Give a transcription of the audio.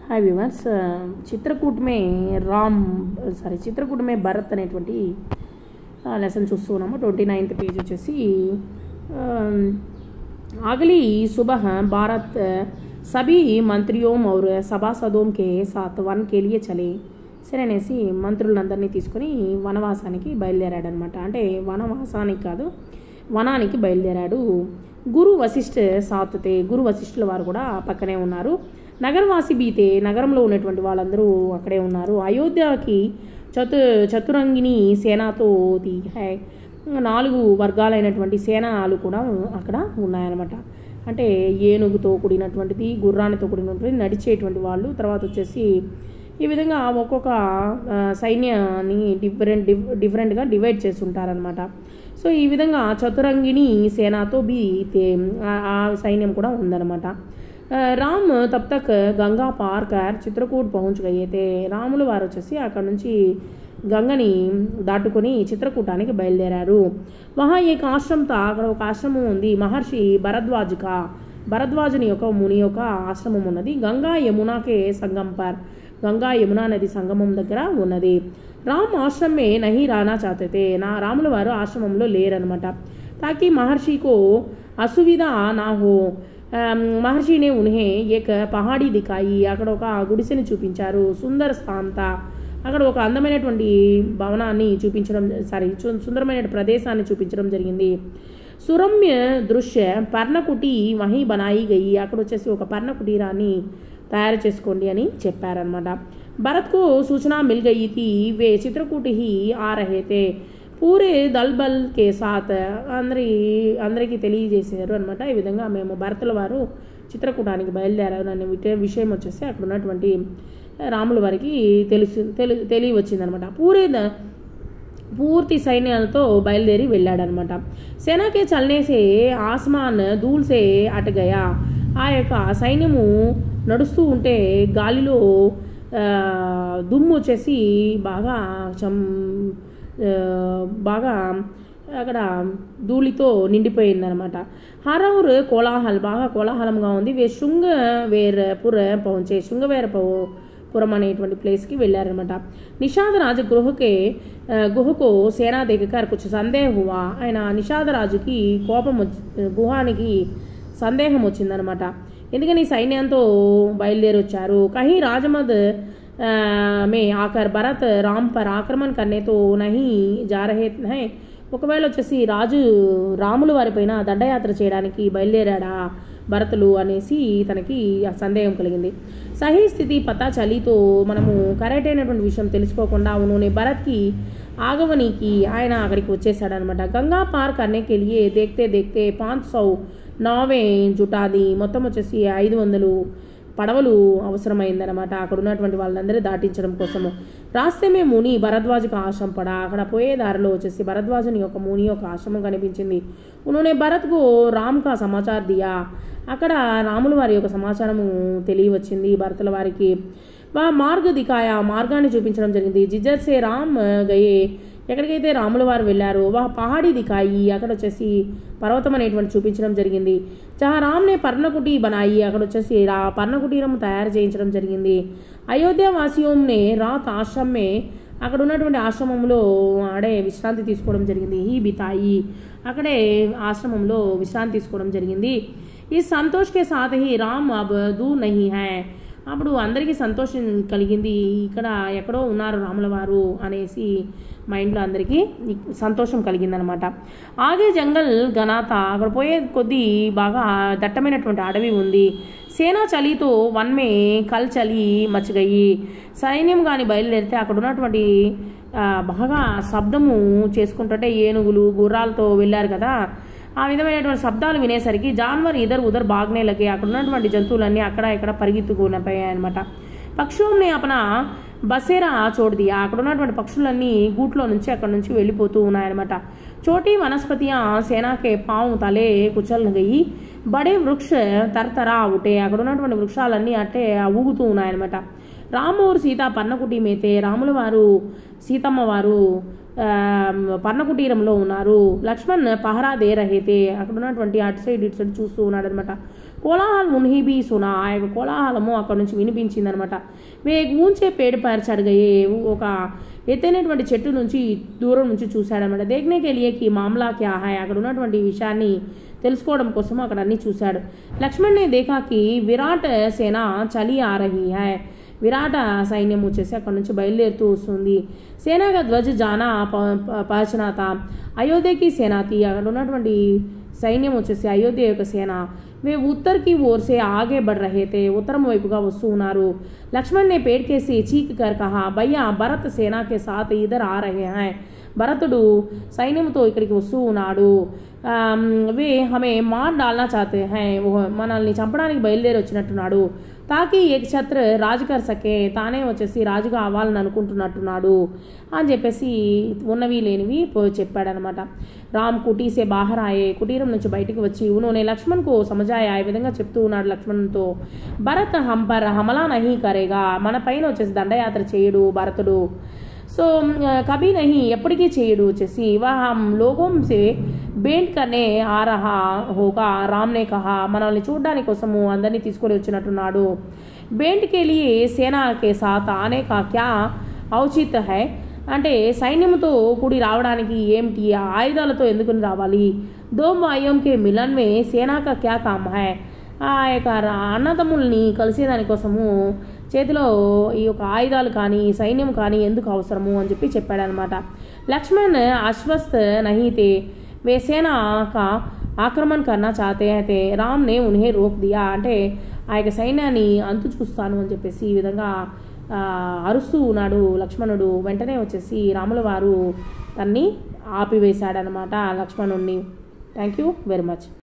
hi viewers Chitrakoot మే Ram sorry Chitrakoot మే భరత్ అనేటువంటి లెసన్ చూస్తూ ఉన్నాము ట్వంటీ నైన్త్ పేజ్ వచ్చేసి अगली सुबह भारत सभी मंत्रियों और सभासदों के साथ वन के लिए చలే సరే అనేసి మంత్రులందరినీ తీసుకొని వనవాసానికి బయలుదేరాడనమాట అంటే వనవాసానికి కాదు వనానికి బయలుదేరాడు గురు వశిష్ఠ సాత్తే గురు వశిష్ఠుల వారు కూడా పక్కనే ఉన్నారు నగరవాసి బీతే నగరంలో ఉన్నటువంటి వాళ్ళందరూ అక్కడే ఉన్నారు అయోధ్యకి చతు చతురంగిని సేనాతో ది హై నాలుగు వర్గాలైనటువంటి సేనాలు కూడా అక్కడ ఉన్నాయన్నమాట అంటే ఏనుగుతో కూడినటువంటిది గుర్రానితో కూడినటువంటి నడిచేటువంటి వాళ్ళు తర్వాత వచ్చేసి ఈ విధంగా ఒక్కొక్క ఆ, సైన్యాన్ని డిఫరెంట్ డిఫ్ డిఫరెంట్గా డివైడ్ చేసి ఉంటారనమాట సో ఈ విధంగా చతురంగిని సేనాతో బి తే- ఆ- ఆ సైన్యం కూడా ఉందన్నమాట ఆ, రామ్ తబ్ తక్ గంగా పార్ కర్ చిత్రకూట్ పహుంచ్ గయ్యతే రాములు వారు వచ్చేసి అక్కడ నుంచి గంగని దాటుకొని చిత్రకూటానికి బయలుదేరారు వహా ఏక ఆశ్రమం తా అక్కడ ఒక ఆశ్రమం ఉంది మహర్షి భరద్వాజిక భరద్వాజుని యొక్క ముని యొక్క ఆశ్రమం ఉన్నది గంగా యమునాకే సంగం పర్ గంగా యమునా నది సంగమం దగ్గర ఉన్నది రామ్ ఆశ్రమే నహి రానా చాతతే నా రాముల వారు ఆశ్రమంలో లేరనమాట తాకి మహర్షికో అసువిధ నా హో ఆమ్, మహర్షినే ఉన్హే ఏక పహాడీ దికాయి అక్కడ ఒక గుడిసెని చూపించారు సుందర స్థాంత అక్కడ ఒక అందమైనటువంటి భవనాన్ని చూపించడం సారీ సు- సుందరమైన ప్రదేశాన్ని చూపించడం జరిగింది సురమ్య దృశ్య పర్ణకుటి వహి బనాయి గయి అక్కడ వచ్చేసి ఒక పర్ణ కుటీరాన్ని తయారు చేసుకోండి అని చెప్పారనమాట భరత్కు సూచన మిల్ గయి థీ వే చిత్రకూటి హి ఆ రహే తే పూరే దల్ బల్ కే సాత్ అందరి అందరికీ తెలియజేశారు అనమాట ఈ విధంగా మేము భరతుల వారు చిత్రకూటానికి బయలుదేరారు అనే విట- విషయం వచ్చేసి అక్కడ ఉన్నటువంటి రాముల వారికి తెలుసు తెలి తెలియవచ్చిందనమాట పూరే ద- పూర్తి సైన్యాలతో బయలుదేరి వెళ్ళాడనమాట సేనాకే చల్నేసే ఆస్మాన్ దూల్సే అటగయా ఆ యొక్క సైన్యము నడుస్తూ ఉంటే గాలిలో ఆ, దుమ్ము వచ్చేసి బాగా చం ఆ, బాగా అక్కడ ధూళితో నిండిపోయిందనమాట హరౌర్ కోలాహల్ బాగా కోలాహలంగా ఉంది వే శృంగ వేర్ పుర పహుంచే శృంగవేర పహు పురం అనేటువంటి ప్లేస్కి వెళ్ళారనమాట నిషాద్ రాజు గృహకే ఆ, గుహకు సేనా దిగకర్ కొంచెం సందేహం హువా ఆయన నిషాద రాజుకి కోపం వచ్చి గుహానికి సందేహం వచ్చిందనమాట ఎందుకని సైన్యంతో బయలుదేరి వచ్చారు కహీ రాజమద్ ఆ, మే ఆకర్ భరత్ రామ్ పర్ ఆక్రమణ కన్నేతో నహి జారహే హై ఒకవేళ వచ్చేసి రాజు రాముల వారిపైన దండయాత్ర చేయడానికి బయలుదేరాడా భరతులు అనేసి తనకి ఆ సందేహం కలిగింది సహీ స్థితి పతా చలితో మనము కరెక్ట్ అయినటువంటి విషయం తెలుసుకోకుండా అవును భరత్కి ఆగవనికి ఆయన అక్కడికి వచ్చేసాడనమాట గంగా పార్ కర్నేకి వెళ్ళి దేక్తే దేక్తే పాంచ్ సౌ నావే జుటాది మొత్తం వచ్చేసి ఐదు వందలు పడవలు అవసరమైందనమాట అక్కడ ఉన్నటువంటి వాళ్ళందరూ దాటించడం కోసము రాస్తేమే ముని భరద్వాజకు ఆశ్రమం పడ అక్కడ పోయే దారిలో వచ్చేసి భరద్వాజుని యొక్క ముని యొక్క ఆశ్రమం కనిపించింది ఉన్होंने భరత్కు రామ్ కా సమాచార్ దియా అక్కడ రాముల వారి యొక్క సమాచారము తెలియవచ్చింది భరతుల వారికి వా మార్గ దికాయ మార్గాన్ని చూపించడం జరిగింది జిజర్ సే రామ్ గయే ఎక్కడికైతే రాముల వారు వెళ్ళారో వా పహాడీ దికాయి అక్కడ వచ్చేసి పర్వతం అనేటువంటి చూపించడం జరిగింది జహా రామ్నే పర్ణకుటి బనాయి అక్కడ వచ్చేసి రా పర్ణకుటీరం తయారు చేయించడం జరిగింది అయోధ్య వాసియోంనే రాత్ ఆశ్రమే అక్కడ ఉన్నటువంటి ఆశ్రమంలో ఆడే విశ్రాంతి తీసుకోవడం జరిగింది ఈ బితాయి అక్కడే ఆశ్రమంలో విశ్రాంతి తీసుకోవడం జరిగింది ఈ సంతోష్ కే సాత్ హీ రామ్ అబ్ దూర్ నహీ హై అప్పుడు అందరికీ సంతోషం కలిగింది ఇక్కడ ఎక్కడో ఉన్నారు రాముల వారు అనేసి మైండ్లో అందరికీ సంతోషం కలిగిందనమాట ఆగే జంగల్ గనాత అక్కడ పోయే కొద్దీ బాగా దట్టమైనటువంటి అడవి ఉంది సేనా చలితో వన్మే కల్ చలి మచ్చగయి సైన్యం కానీ బయలుదేరితే అక్కడ ఉన్నటువంటి ఆ, బాగా శబ్దము చేసుకుంటుంటే ఏనుగులు గుర్రాలతో వెళ్ళారు కదా ఆ విధమైనటువంటి శబ్దాలు వినేసరికి జాన్వర్ ఇదర్ ఉదర్ బాగ్నేలకి అక్కడ ఉన్నటువంటి జంతువులన్నీ అక్కడ ఇక్కడ పరిగెత్తుకునిపోయాయి అనమాట పక్షుల్ని అపన బసేరా చోటుదియా అక్కడ ఉన్నటువంటి పక్షులన్నీ గూట్లో నుంచి అక్కడ నుంచి వెళ్ళిపోతూ ఉన్నాయన్నమాట చోటీ వనస్పతియా సేనాకే పాము తలే కుచల్ గయి బడే వృక్ష తరతరా ఉటే అక్కడ ఉన్నటువంటి వృక్షాలన్నీ అట్టే ఊగుతూ ఉన్నాయన్నమాట రామూరు సీత పన్నకుటి మేతే రాముల వారు సీతమ్మ వారు ఆ, పర్ణకుటీరంలో ఉన్నారు లక్ష్మణ్ పహరా దే రహేతే అక్కడ ఉన్నటువంటి అటు సైడ్ ఇటు సైడ్ చూస్తూ ఉన్నాడు అనమాట కోలాహల్ మున్హిబీ సునా ఆ యొక్క కోలాహలము అక్కడ నుంచి వినిపించింది అనమాట వే ఊంచే పేడు పరచడగయే ఒక ఎత్తైనటువంటి చెట్టు నుంచి దూరం నుంచి చూశాడనమాట దేఖ్నేకి లియకి మామలా క్యా హాయ్ అక్కడ ఉన్నటువంటి విషయాన్ని తెలుసుకోవడం కోసం అక్కడ అన్ని చూశాడు లక్ష్మణ్ నే దేఖాకి విరాట్ సేన చలి ఆ రహీ హై విరాట సైన్యం వచ్చేసి అక్కడ నుంచి బయలుదేరుతూ వస్తుంది సేనాగా ధ్వజ జానా పహచనాత అయోధ్యకి సేనాతి అక్కడ ఉన్నటువంటి సైన్యం వచ్చేసి అయోధ్య యొక్క సేన వే ఉత్తర్కి ఓర్సే ఆగే బడ్ రహే తే ఉత్తరం వైపుగా వస్తూ ఉన్నారు లక్ష్మణ్ నే పేడ్ కేసి చీక్ కర్ కహా భయ్యా భరత్ సేనాకే సాత్ ఇద్దరు ఆ రహే హై భరతుడు సైన్యంతో ఇక్కడికి వస్తూ ఉన్నాడు ఆమ్, వే హమే మార్ డాల్నా చాతే హై ఓ మనల్ని చంపడానికి బయలుదేరి వచ్చినట్టున్నాడు తాకి ఏక్ ఛత్ర రాజు కర్ సకే తానే వచ్చేసి రాజుగా అవ్వాలని అనుకుంటున్నట్టున్నాడు అని చెప్పేసి ఉన్నవి లేనివి పో- చెప్పాడనమాట రామ్ కుటీసే బాహర్ ఆయే కుటీరం నుంచి బయటికి వచ్చి ఉనోనే లక్ష్మణ్కు సమజాయ ఈ విధంగా చెప్తూ ఉన్నాడు లక్ష్మణ్తో భరత్ హంపర్ హమలా నహీ కరేగా మన పైన వచ్చేసి దండయాత్ర చేయడు భరతుడు సో ఆ, కభీ నహీ ఎప్పటికీ చేయడు వచ్చేసి వా హమ్ లోగోం సే బేంట్ కనే ఆ రహా హోగా రామ్నే కహా మనల్ని చూడడానికి కోసము అందరినీ తీసుకొని వచ్చినట్టున్నాడు బేంట్ కే లియే సేనా కే సాత్ ఆనే కా క్యా ఔచిత్ హై అంటే సైన్యంతో కూడి రావడానికి ఏమిటి ఆ ఆయుధాలతో ఎందుకుని రావాలి దో మాయంకే మిలన్వే సేనాక క్యా కామ్ హై ఆ యొక్క రా- అన్నదమ్ముల్ని కలిసేదానికోసము చేతిలో ఈ యొక్క ఆయుధాలు కానీ సైన్యం కానీ ఎందుకు అవసరము అని చెప్పి చెప్పాడనమాట లక్ష్మణ్ అశ్వస్థ్ నహీతే वे सेना का ఆక్రమణ కన్నా చాతే అయితే రామ్నే ఉన్హే రోక్ దియా అంటే ఆ యొక్క సైన్యాన్ని అంతు చూస్తాను అని చెప్పేసి ఈ విధంగా ఆ, అరుస్తూ ఉన్నాడు లక్ష్మణుడు వెంటనే వచ్చేసి రాముల వారు తన్ని ఆపివేశాడనమాట లక్ష్మణుణ్ణి థ్యాంక్ యూ వెరీ మచ్